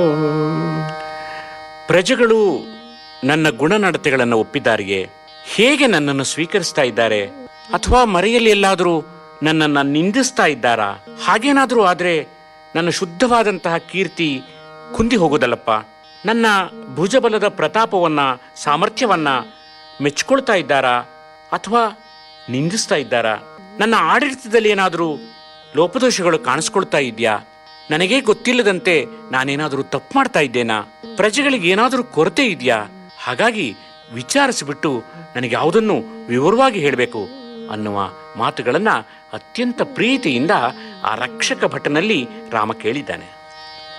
ಪ್ರಜೆಗಳು ನನ್ನ ಗುಣನಡತೆಗಳನ್ನು ಒಪ್ಪಿದ್ದಾರೆಯೇ ಹೇಗೆ ನನ್ನನ್ನು ಸ್ವೀಕರಿಸ್ತಾ ಇದ್ದಾರೆ ಅಥವಾ ಮರೆಯಲ್ಲಿ ಎಲ್ಲಾದರೂ ನನ್ನನ್ನು ನಿಂದಿಸ್ತಾ ಇದ್ದಾರಾ ಹಾಗೇನಾದರೂ ಆದ್ರೆ ನನ್ನ ಶುದ್ಧವಾದಂತಹ ಕೀರ್ತಿ ಕುಂದಿ ಹೋಗೋದಲ್ಲಪ್ಪ ನನ್ನ ಭುಜಬಲದ ಪ್ರತಾಪವನ್ನ ಸಾಮರ್ಥ್ಯವನ್ನ ಮೆಚ್ಕೊಳ್ತಾ ಇದ್ದಾರಾ ಅಥವಾ ನಿಂದಿಸ್ತಾ ಇದ್ದಾರಾ ನನ್ನ ಆಡಳಿತದಲ್ಲಿ ಏನಾದರೂ ಲೋಪದೋಷಗಳು ಕಾಣಿಸ್ಕೊಳ್ತಾ ಇದೆಯಾ ನನಗೇ ಗೊತ್ತಿಲ್ಲದಂತೆ ನಾನೇನಾದರೂ ತಪ್ಪು ಮಾಡ್ತಾ ಇದ್ದೇನಾ ಪ್ರಜೆಗಳಿಗೆ ಏನಾದರೂ ಕೊರತೆ ಇದೆಯಾ ಹಾಗಾಗಿ ವಿಚಾರಿಸಿಬಿಟ್ಟು ನನಗೆ ಯಾವುದನ್ನು ವಿವರವಾಗಿ ಹೇಳಬೇಕು ಅನ್ನುವ ಮಾತುಗಳನ್ನ ಅತ್ಯಂತ ಪ್ರೀತಿಯಿಂದ ಆ ರಕ್ಷಕ ಭಟನಲ್ಲಿ ರಾಮ ಕೇಳಿದ್ದಾನೆ